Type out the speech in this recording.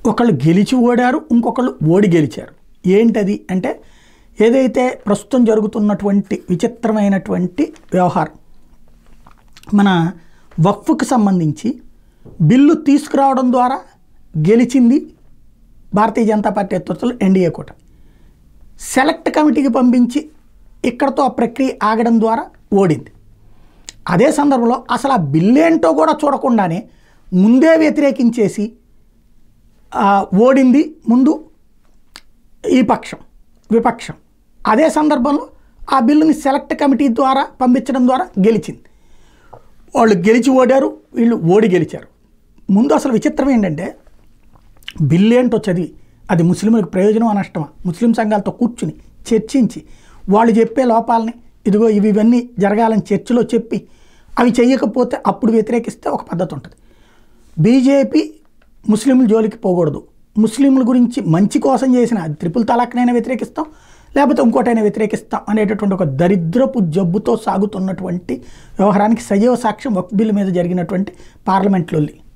ఒకళ్ళు గెలిచి ఓడారు ఇంకొకళ్ళు ఓడి గెలిచారు ఏంటది అంటే ఏదైతే ప్రస్తుతం జరుగుతున్నటువంటి విచిత్రమైనటువంటి వ్యవహారం మన వక్ఫ్కి సంబంధించి బిల్లు తీసుకురావడం ద్వారా గెలిచింది భారతీయ జనతా పార్టీ నేతృత్వంలో ఎన్డీఏ కూటమి సెలెక్ట్ కమిటీకి పంపించి ఇక్కడతో ఆ ప్రక్రియ ఆగడం ద్వారా ఓడింది అదే సందర్భంలో అసలు ఆ బిల్లు ఏంటో కూడా చూడకుండానే ముందే వ్యతిరేకించేసి ఆ, ఓడింది ముందు ఈ పక్షం విపక్షం అదే సందర్భంలో ఆ బిల్లుని సెలెక్ట్ కమిటీ ద్వారా పంపించడం ద్వారా గెలిచింది వాళ్ళు గెలిచి ఓడారు వీళ్ళు ఓడి గెలిచారు ముందు అసలు విచిత్రం ఏంటంటే బిల్లు ఏంటో చదివి అది ముస్లింలకు ప్రయోజనం నష్టమా ముస్లిం సంఘాలతో కూర్చుని చర్చించి వాళ్ళు చెప్పే లోపాలని ఇదిగో ఇవి ఇవన్నీ జరగాలని చర్చలో చెప్పి అవి చెయ్యకపోతే అప్పుడు వ్యతిరేకిస్తే ఒక పద్ధతి ఉంటుంది బీజేపీ ముస్లింల జోలికి పోకూడదు ముస్లింల గురించి మంచి కోసం చేసిన అది త్రిపుల్ తలాక్నైనా వ్యతిరేకిస్తాం లేకపోతే ఇంకోటైనా వ్యతిరేకిస్తాం అనేటటువంటి ఒక దరిద్రపు జబ్బుతో సాగుతున్నటువంటి వ్యవహారానికి సజీవ సాక్ష్యం వక్ బిల్లు మీద జరిగినటువంటి పార్లమెంట్ లొల్లి